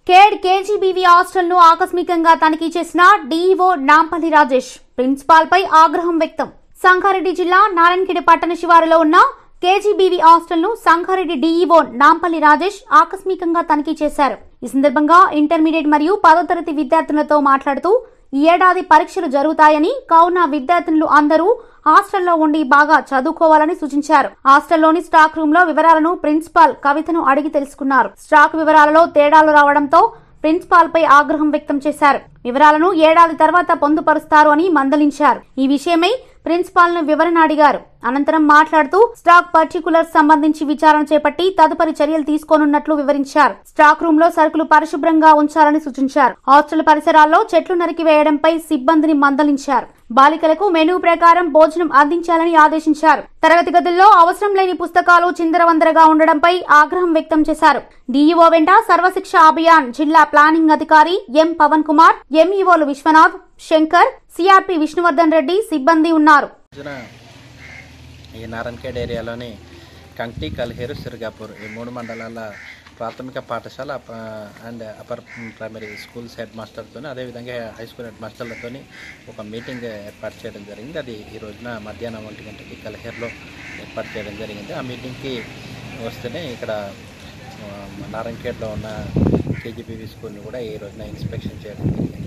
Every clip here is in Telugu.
కేడ్ కేజీబీవీ హాస్టల్ ను ఆకస్మికంగా తనిఖీ చేసిన డీఈఓ నాంపల్లి రాజేష్ ప్రిన్సిపాల్ పై ఆగ్రహం వ్యక్తం సంగారెడ్డి జిల్లా నారాయణఖేడ్ పట్టణ శివారులో ఉన్న కేజీబీవీ హాస్టల్ ను సంగారెడ్డి డీఈఓ నాంపల్లి రాజేష్ ఆకస్మికంగా తనిఖీ చేశారు ఈ సందర్భంగా ఇంటర్మీడియట్ మరియు పదో తరగతి విద్యార్థులతో మాట్లాడుతూ ఈ ఏడాది పరీక్షలు జరుగుతాయని కావున విద్యార్థినులు అందరూ హాస్టల్లో ఉండి బాగా చదువుకోవాలని సూచించారు హాస్టల్లోని స్టాక్ రూమ్ లో వివరాలను ప్రిన్సిపాల్ కవితను అడిగి తెలుసుకున్నారు స్టాక్ వివరాలలో తేడాలు రావడంతో ప్రిన్సిపాల్ పై ఆగ్రహం వ్యక్తం చేశారు వివరాలను ఏడాది తర్వాత పొందుపరుస్తారు అని మందలించారు ఈ విషయమై ప్రిన్సిపాల్ ను వివరణ అడిగారు అనంతరం మాట్లాడుతూ స్టాక్ పర్టికులర్ సంబంధించి విచారణ చేపట్టి తదుపరి చర్యలు తీసుకోనున్నట్లు వివరించారు స్టాక్ రూమ్ లో సరుకులు పరిశుభ్రంగా ఉంచాలని సూచించారు హాస్టల్ పరిసరాల్లో చెట్లు నరికివేయడంపై సిబ్బందిని మందలించారు బాలికలకు మెనూ ప్రకారం భోజనం అందించాలని ఆదేశించారు తరగతి గదుల్లో అవసరం లేని పుస్తకాలు చిందరవందరగా ఉండడంపై ఆగ్రహం వ్యక్తం చేశారు డీఈఓ వెంట సర్వశిక్ష అభియాన్ జిల్లా ప్లానింగ్ అధికారి ఎం పవన్ కుమార్ ఎంఈఓలు విశ్వనాథ్ శంకర్ సిఆర్పి విష్ణువర్ధన్ రెడ్డి సిబ్బంది ఉన్నారు రోజున ఈ నారాయణఖేడ్ ఏరియాలోని కంక్టి కల్హేరు సిరిగాపూర్ ఈ మూడు మండలాల ప్రాథమిక పాఠశాల అప- and upper primary schools head మాస్టర్తో అదేవిధంగా హై స్కూల్ హెడ్ మాస్టర్లతో ఒక మీటింగ్ ఏర్పాటు చేయడం జరిగింది అది ఈ రోజున మధ్యాహ్నం ఒంటి గంటకి కల్హేర్లో ఏర్పాటు చేయడం జరిగింది ఆ మీటింగ్కి వస్తేనే ఇక్కడ ఆ, నారాయణఖేడ్లో ఉన్న కేజీపీవీ స్కూల్ని కూడా ఈ రోజున ఇన్స్పెక్షన్ చేయడం జరిగింది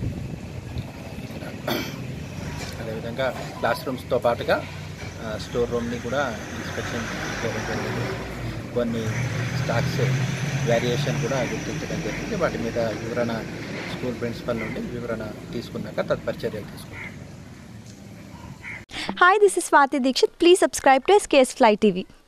అదేవిధంగా క్లాస్ రూమ్స్తో పాటుగా ఆ, స్టోర్ రూమ్ని కూడా ఇన్స్పెక్షన్ చేయడం జరిగింది కొన్ని స్టాక్స్ వేరియేషన్ కూడా గుర్తించడం జరిగింది వాటి మీద వివరణ స్కూల్ ప్రిన్సిపల్ నుండి వివరణ తీసుకున్నాక తదుపరి చర్యలు తీసుకుంటాం Hi, this is Swati Dikshit. Please subscribe to SKS Fly TV.